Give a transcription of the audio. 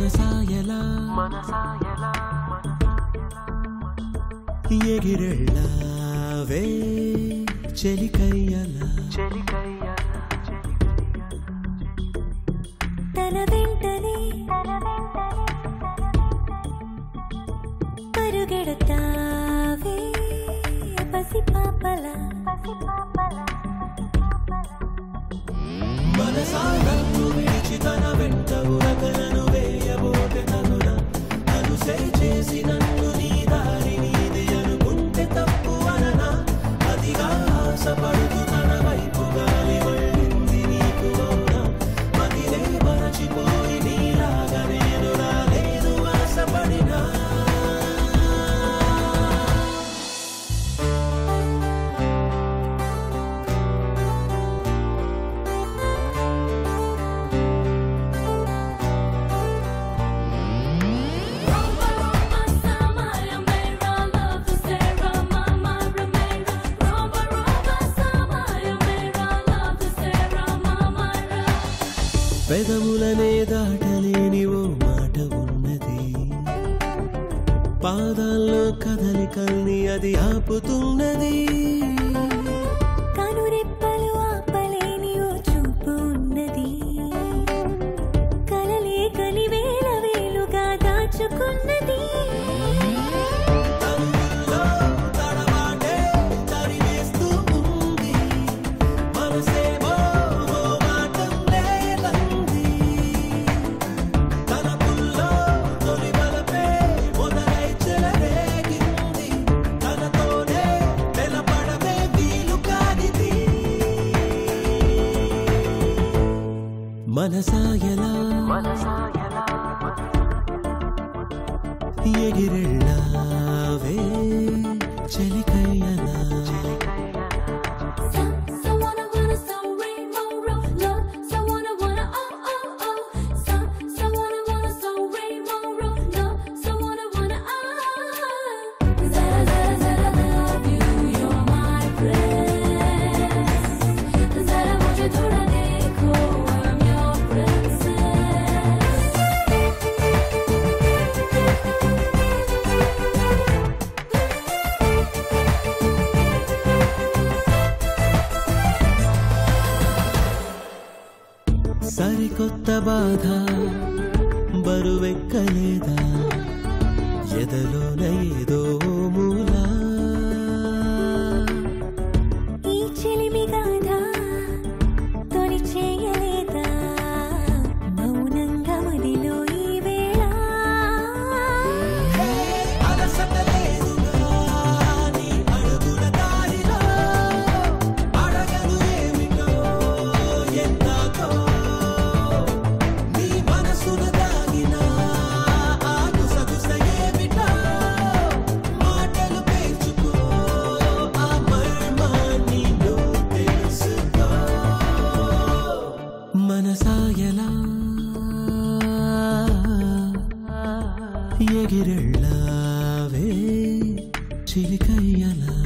మనసాయలా ఎగిరెళ్ళావే చెలికయ్యలా తన వెంటనే పరుగెడతావే పసిపాపల మనసాగంగు విడిచి తన వెంట ఉరకలను వేయబోటె తనున అనుసే చేసి నన్ను నీ దారి నీది అనుకుంటే తప్పు అననా అదిగా ఆశపడుతూ తన వైపు గాలి మళ్ళింది నీకు అవునా మదిలే మరచిపోయి నీలాగా నేను రాలేదు ఆశపడినా పెదములనే దాటలేని ఓ మాట ఉన్నది పాదాల్లో కదలికల్ని అది ఆపుతున్నది కనురెప్పలు ఆపలేని ఓ చూపు ఉన్నది కలలే కలివేల వేలుగా దాచుకున్నది తనువుల్లో తడబాటే తరివేస్తూ ఉంది. మనసేమో ఓ మాటం లేదంది. తలపుల్లో తొలి వలపే మొదలై చెలరేగింది. తనతోనే వెలపడమే వీలు కానిది. మనసాయలా ఎగిరెళ్ళావే చెలికయ్యలా Someone wanna some rainbow road, love. Someone wanna oh oh oh. Some someone wanna some rainbow road, love. Someone wanna ah. Zara zara zara love you, you're my prince. Zara मुझे थोड़ा देखो, I'm your princess. సరికొత్త బాధ బరువెక్కలేదా ఎదలోన ఏదో మూలా ఈ చెలిమి గాథ తొలి చేయలేదా మౌనంగా మదిలో ఈ వేళ అలసట లేదుగా నీ అడుగుల దారిలో అడగను ఏమిటో ఎందాకో నీ మనసున దాగిన ఆ గుసగుస ఏమిటో మాటలు పేర్చుకో ఆ మర్మాన్ని నువ్వు తెలుసుకో మనసాయలా ఎగిరెళ్ళావే చిలికయ్యలా